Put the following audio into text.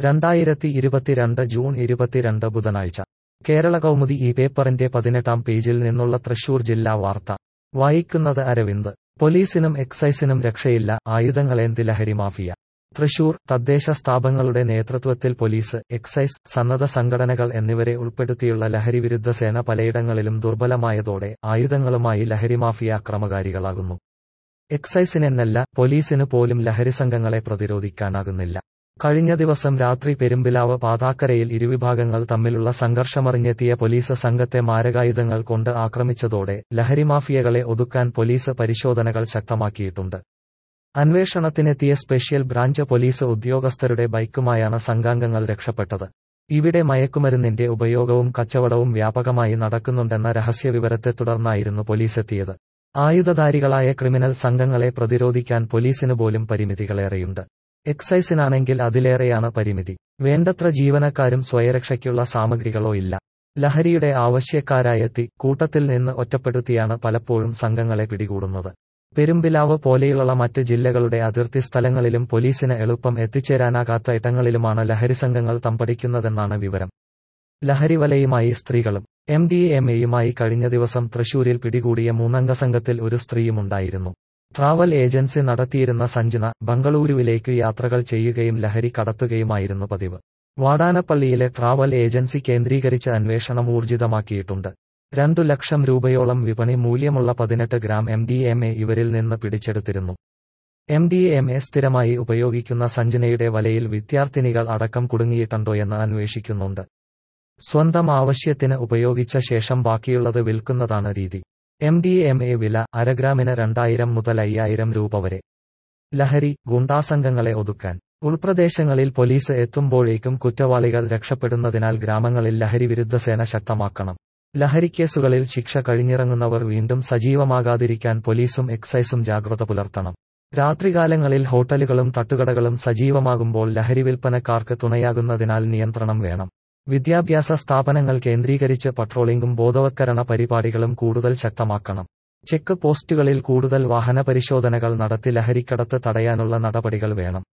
രണ്ടായിരത്തി ഇരുപത്തിരണ്ട് ജൂൺ ഇരുപത്തിരണ്ട് ബുധനാഴ്ച കേരള കൗമുദി ഈ പേപ്പറിന്റെ പതിനെട്ടാം പേജിൽ നിന്നുള്ള തൃശൂർ ജില്ലാ വാർത്ത വായിക്കുന്നത് അരവിന്ദ് പോലീസിനും എക്സൈസിനും രക്ഷയില്ല ആയുധങ്ങളേന്തി ലഹരി മാഫിയ തൃശൂർ തദ്ദേശ സ്ഥാപങ്ങളുടെ നേതൃത്വത്തിൽ പോലീസ് എക്സൈസ് സന്നദ്ധ സംഘടനകൾ എന്നിവരെ ഉൾപ്പെടുത്തിയുള്ള ലഹരിവിരുദ്ധ സേന പലയിടങ്ങളിലും ദുർബലമായതോടെ ആയുധങ്ങളുമായി ലഹരി മാഫിയ അക്രമകാരികളാകുന്നു എക്സൈസിനെന്നല്ല പോലീസിന് പോലും ലഹരി സംഘങ്ങളെ പ്രതിരോധിക്കാനാകുന്നില്ല കഴിഞ്ഞ ദിവസം രാത്രി പെരുമ്പിലാവ് പാതാക്കരയിൽ ഇരുവിഭാഗങ്ങൾ തമ്മിലുള്ള സംഘർഷമറിഞ്ഞെത്തിയ പോലീസ് സംഘത്തെ മാരകായുധങ്ങൾ കൊണ്ട് ആക്രമിച്ചതോടെ ലഹരി മാഫിയകളെ ഒതുക്കാൻ പോലീസ് പരിശോധനകൾ ശക്തമാക്കിയിട്ടുണ്ട് അന്വേഷണത്തിനെത്തിയ സ്പെഷ്യൽ ബ്രാഞ്ച് പോലീസ് ഉദ്യോഗസ്ഥരുടെ ബൈക്കുമായാണ് സംഘാംഗങ്ങൾ രക്ഷപ്പെട്ടത് ഇവിടെ മയക്കുമരുന്നിന്റെ ഉപയോഗവും കച്ചവടവും വ്യാപകമായി നടക്കുന്നുണ്ടെന്ന രഹസ്യവിവരത്തെ തുടർന്നായിരുന്നു പോലീസെത്തിയത് ആയുധധാരികളായ ക്രിമിനൽ സംഘങ്ങളെ പ്രതിരോധിക്കാൻ പോലീസിന് പോലും പരിമിതികളേറെയുണ്ട് എക്സൈസിനാണെങ്കിൽ അതിലേറെയാണ് പരിമിതി വേണ്ടത്ര ജീവനക്കാരും സ്വയരക്ഷയ്ക്കുള്ള സാമഗ്രികളോ ഇല്ല ലഹരിയുടെ ആവശ്യക്കാരായെത്തി കൂട്ടത്തിൽ നിന്ന് ഒറ്റപ്പെടുത്തിയാണ് പലപ്പോഴും സംഘങ്ങളെ പിടികൂടുന്നത് പെരുമ്പിലാവ് പോലെയുള്ള മറ്റ് ജില്ലകളുടെ അതിർത്തി സ്ഥലങ്ങളിലും പോലീസിന് എളുപ്പം എത്തിച്ചേരാനാകാത്ത ഇടങ്ങളിലുമാണ് ലഹരി സംഘങ്ങൾ തമ്പടിക്കുന്നതെന്നാണ് വിവരം ലഹരി വലയുമായി സ്ത്രീകളും എം ഡി എം എയുമായി കഴിഞ്ഞ ദിവസം തൃശൂരിൽ പിടികൂടിയ മൂന്നംഗ സംഘത്തിൽ ഒരു സ്ത്രീയുമുണ്ടായിരുന്നു ട്രാവൽ ഏജൻസി നടത്തിയിരുന്ന സഞ്ജന ബംഗളൂരുവിലേക്ക് യാത്രകൾ ചെയ്യുകയും ലഹരി കടത്തുകയുമായിരുന്നു പതിവ് വാടാനപ്പള്ളിയിലെ ട്രാവൽ ഏജൻസി കേന്ദ്രീകരിച്ച് അന്വേഷണം ഊർജിതമാക്കിയിട്ടുണ്ട് രണ്ടു ലക്ഷം രൂപയോളം വിപണി മൂല്യമുള്ള പതിനെട്ട് gram M D M A ഇവരിൽ നിന്ന് പിടിച്ചെടുത്തിരുന്നു എം ഡി എം എ സ്ഥിരമായി ഉപയോഗിക്കുന്ന സഞ്ജനയുടെ വലയിൽ വിദ്യാർത്ഥിനികൾ അടക്കം കുടുങ്ങിയിട്ടുണ്ടോയെന്ന് അന്വേഷിക്കുന്നുണ്ട് സ്വന്തം ആവശ്യത്തിന് ഉപയോഗിച്ച ശേഷം ബാക്കിയുള്ളത് വിൽക്കുന്നതാണ് രീതി എം ഡി എം എ വില അരഗ്രാമിന് രണ്ടായിരം മുതൽ അയ്യായിരം രൂപ വരെ ലഹരി ഗുണ്ടാസംഘങ്ങളെ ഒതുക്കാൻ ഉൾപ്രദേശങ്ങളിൽ പോലീസ് എത്തുമ്പോഴേക്കും കുറ്റവാളികൾ രക്ഷപ്പെടുന്നതിനാൽ ഗ്രാമങ്ങളിൽ ലഹരി വിരുദ്ധ സേന ശക്തമാക്കണം ലഹരിക്കേസുകളിൽ ശിക്ഷ കഴിഞ്ഞിറങ്ങുന്നവർ വീണ്ടും സജീവമാകാതിരിക്കാൻ പോലീസും എക്സൈസും ജാഗ്രത പുലർത്തണം രാത്രികാലങ്ങളിൽ ഹോട്ടലുകളും തട്ടുകടകളും സജീവമാകുമ്പോൾ ലഹരി വിൽപ്പനക്കാർക്ക് തുണയാകുന്നതിനാൽ നിയന്ത്രണം വേണം വിദ്യാഭ്യാസ സ്ഥാപനങ്ങൾ കേന്ദ്രീകരിച്ച് പട്രോളിംഗും ബോധവത്കരണ പരിപാടികളും കൂടുതൽ ശക്തമാക്കണം ചെക്ക് പോസ്റ്റുകളിൽ കൂടുതൽ വാഹന പരിശോധനകൾ നടത്തി ലഹരിക്കടത്ത് തടയാനുള്ള നടപടികൾ വേണം